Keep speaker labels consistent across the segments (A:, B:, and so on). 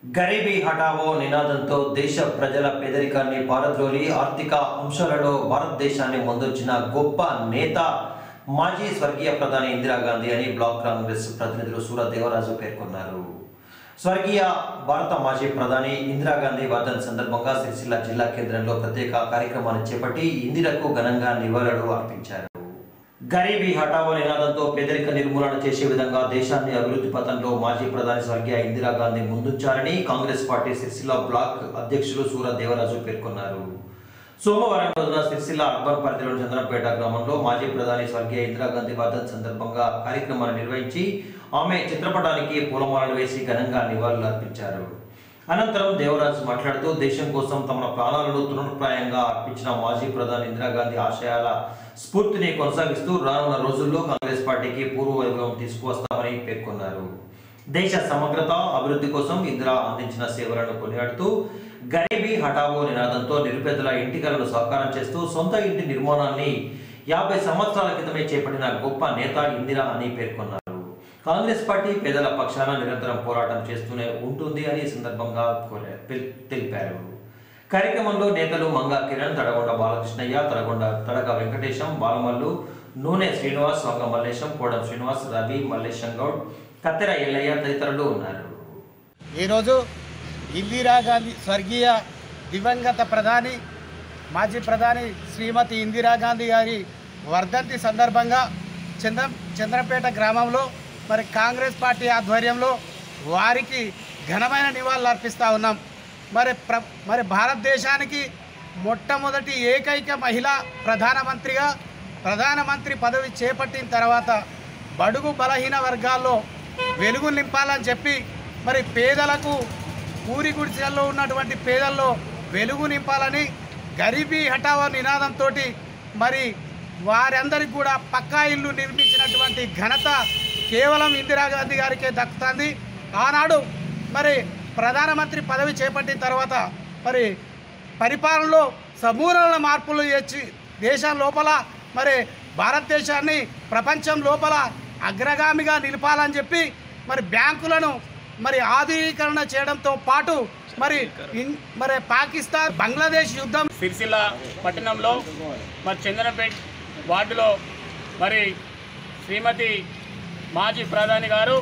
A: గరీబీ హఠావో నినాదంతో దేశ ప్రజల పేదరికాన్ని పారద్రోలి ఆర్థిక అంశాలలో భారతదేశాన్ని ముందొచ్చిన గొప్ప నేత మాజీ స్వర్గీయ ప్రధాని ఇందిరాగాంధీ అని బ్లాక్ కాంగ్రెస్ ప్రతినిధులు సూరత్ దేవరాజు పేర్కొన్నారు స్వర్గీయ భారత మాజీ ప్రధాని ఇందిరాగాంధీ వర్ధన్ సందర్భంగా సిరిసిల్ల జిల్లా కేంద్రంలో ప్రత్యేక కార్యక్రమాన్ని చేపట్టి ఇందిరకు ఘనంగా నివాళులు అర్పించారు గరీబీ హఠావో నినాదంతో పేదరిక నిర్మూలన చేసే విధంగా దేశాన్ని అభివృద్ధి పథంలో మాజీ ప్రధాని స్వర్గీయ ఇందిరాగాంధీ ముందుంచారని కాంగ్రెస్ పార్టీ సిరిసిల్ల బ్లాక్ అధ్యక్షులు సూర దేవరాజు పేర్కొన్నారు సోమవారం రోజున సిరిసిల్ల అర్బన్ పరిధిలోని చంద్రపేట గ్రామంలో మాజీ ప్రధాని స్వర్గీయ ఇందిరాగాంధీ వర్ధన్ సందర్భంగా కార్యక్రమాన్ని నిర్వహించి ఆమె చిత్రపటానికి పూలమాలలు వేసి ఘనంగా నివాళులు అర్పించారు అనంతరం దేవరాజు మాట్లాడుతూ దేశం కోసం తమ ప్రాణాలను తృణప్రాయంగా అర్పించిన మాజీ ప్రధాని ఇందిరాగాంధీ ఆశయాల స్ఫూర్తిని కొనసాగిస్తూ రానున్న రోజుల్లో కాంగ్రెస్ పార్టీకి పూర్వ వైభవం తీసుకువస్తామని పేర్కొన్నారు దేశ సమగ్రత అభివృద్ధి కోసం ఇందిరా అందించిన సేవలను కొనియాడుతూ గరీబీ హఠావో నినాదంతో నిరుపేదల ఇంటికలను సాకారం చేస్తూ సొంత ఇంటి నిర్మాణాన్ని యాభై సంవత్సరాల క్రితమే చేపట్టిన గొప్ప నేత ఇందిరా అని పేర్కొన్నారు కాంగ్రెస్ పార్టీ పేదల పక్షాన నిరంతరం పోరాటం చేస్తూనే ఉంటుంది అని ఈ సందర్భంగా కోరా- తెల్- తెలిపారు కార్యక్రమంలో నేతలు మంగా కిరణ్ తడగొండ బాలకృష్ణయ్య తడగొండ తడగ వెంకటేశం బాలమల్లు నూనె శ్రీనివాస్ వంగ మల్లేశం కోడం శ్రీనివాస్ రవి మల్లేశం గౌడ్ కత్తెర ఎల్లయ్య తదితరులు ఉన్నారు
B: ఈరోజు ఇందిరాగాంధీ స్వర్గీయ దివంగత ప్రధాని మాజీ ప్రధాని శ్రీమతి ఇందిరాగాంధీ గారి వర్ధంతి సందర్భంగా చంద్ర చంద్రపేట గ్రామంలో మరి కాంగ్రెస్ పార్టీ ఆధ్వర్యంలో వారికి ఘనమైన నివాళులు అర్పిస్తూ ఉన్నాం మరి ప్ర మరి భారతదేశానికి మొట్టమొదటి ఏకైక మహిళా ప్రధానమంత్రిగా ప్రధానమంత్రి పదవి చేపట్టిన తర్వాత బడుగు బలహీన వర్గాల్లో వెలుగు నింపాలని చెప్పి మరి పేదలకు ఊరి గుడిసెల్లో ఉన్నటువంటి పేదల్లో వెలుగు నింపాలని గరీబీ హఠావో నినాదంతో మరి వారందరికీ కూడా పక్కా ఇల్లు నిర్మించినటువంటి ఘనత కేవలం ఇందిరాగాంధీ గారికే దక్కుతుంది ఆనాడు మరి ప్రధానమంత్రి పదవి చేపట్టిన తర్వాత మరి పరిపాలనలో సమూల మార్పులు తెచ్చి దేశం లోపల మరి భారతదేశాన్ని ప్రపంచం లోపల అగ్రగామిగా నిలపాలని చెప్పి మరి బ్యాంకులను మరి ఆధునీకరణ చేయడంతో పాటు మరి ఇన్- మరి పాకిస్తాన్ బంగ్లాదేశ్ యుద్ధం
C: సిరిసిల్ల పట్టణంలో మరి చందనపేట్ వార్డులో మరి శ్రీమతి మాజీ ప్రధాని గారు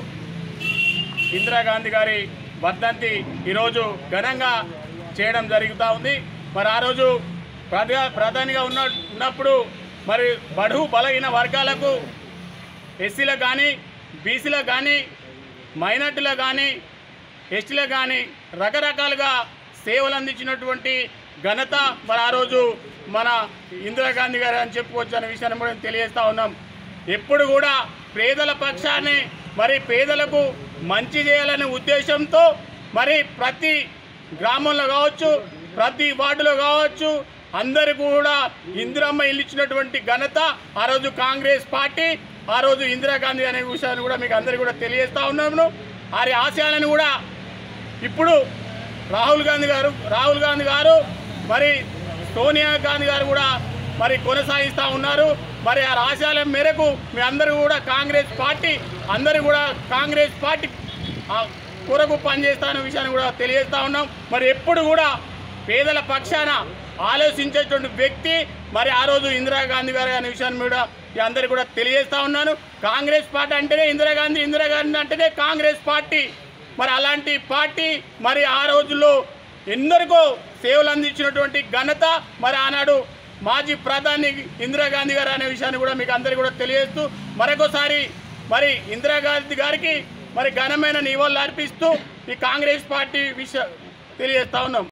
C: ఇందిరాగాంధీ గారి వర్ధంతి ఈరోజు ఘనంగా చేయడం జరుగుతూ ఉంది మరి ఆ రోజు ప్రధా ప్రధానిగా ఉన్న ఉన్నప్పుడు మరి బడుగు బలహీన వర్గాలకు ఎస్సీలకు కానీ బీసీలకు కానీ మైనార్టీలకు కానీ ఎస్టీలకు కానీ రకరకాలుగా సేవలు అందించినటువంటి ఘనత మరి ఆ రోజు మన ఇందిరాగాంధీ గారు అని చెప్పుకోవచ్చు అనే విషయాన్ని కూడా తెలియజేస్తా ఉన్నాం ఎప్పుడు కూడా పేదల పక్షాన్ని మరి పేదలకు మంచి చేయాలనే ఉద్దేశంతో మరి ప్రతి గ్రామంలో కావచ్చు ప్రతి వార్డులో కావచ్చు అందరు కూడా ఇందిరమ్మ ఇల్లు ఇచ్చినటువంటి ఘనత ఆ రోజు కాంగ్రెస్ పార్టీ ఆ రోజు ఇందిరాగాంధీ అనే విషయాన్ని కూడా మీకు అందరికీ కూడా తెలియజేస్తా ఉన్నాము వారి ఆశయాలను కూడా ఇప్పుడు రాహుల్ గాంధీ గారు రాహుల్ గాంధీ గారు మరి సోనియా గాంధీ గారు కూడా మరి కొనసాగిస్తూ ఉన్నారు మరి ఆ ఆశయాల మేరకు మీ అందరూ కూడా కాంగ్రెస్ పార్టీ అందరూ కూడా కాంగ్రెస్ పార్టీ ఆ కొరకు పనిచేస్తాన విషయాన్ని కూడా తెలియజేస్తా ఉన్నాం మరి ఎప్పుడు కూడా పేదల పక్షాన ఆలోచించేటువంటి వ్యక్తి మరి ఆ రోజు ఇందిరాగాంధీ గారు అనే విషయాన్ని కూడా మీ అందరికీ కూడా తెలియజేస్తా ఉన్నాను కాంగ్రెస్ పార్టీ అంటేనే ఇందిరాగాంధీ ఇందిరాగాంధీ అంటేనే కాంగ్రెస్ పార్టీ మరి అలాంటి పార్టీ మరి ఆ రోజుల్లో ఎందరికో సేవలు అందించినటువంటి ఘనత మరి ఆనాడు మాజీ ప్రధాని ఇందిరాగాంధీ గారు అనే విషయాన్ని కూడా మీకు అందరికీ కూడా తెలియజేస్తూ మరొకసారి మరి ఇందిరాగాంధీ గారికి మరి ఘనమైన నివాళులు అర్పిస్తూ ఈ కాంగ్రెస్ పార్టీ విషయ తెలియజేస్తా ఉన్నాం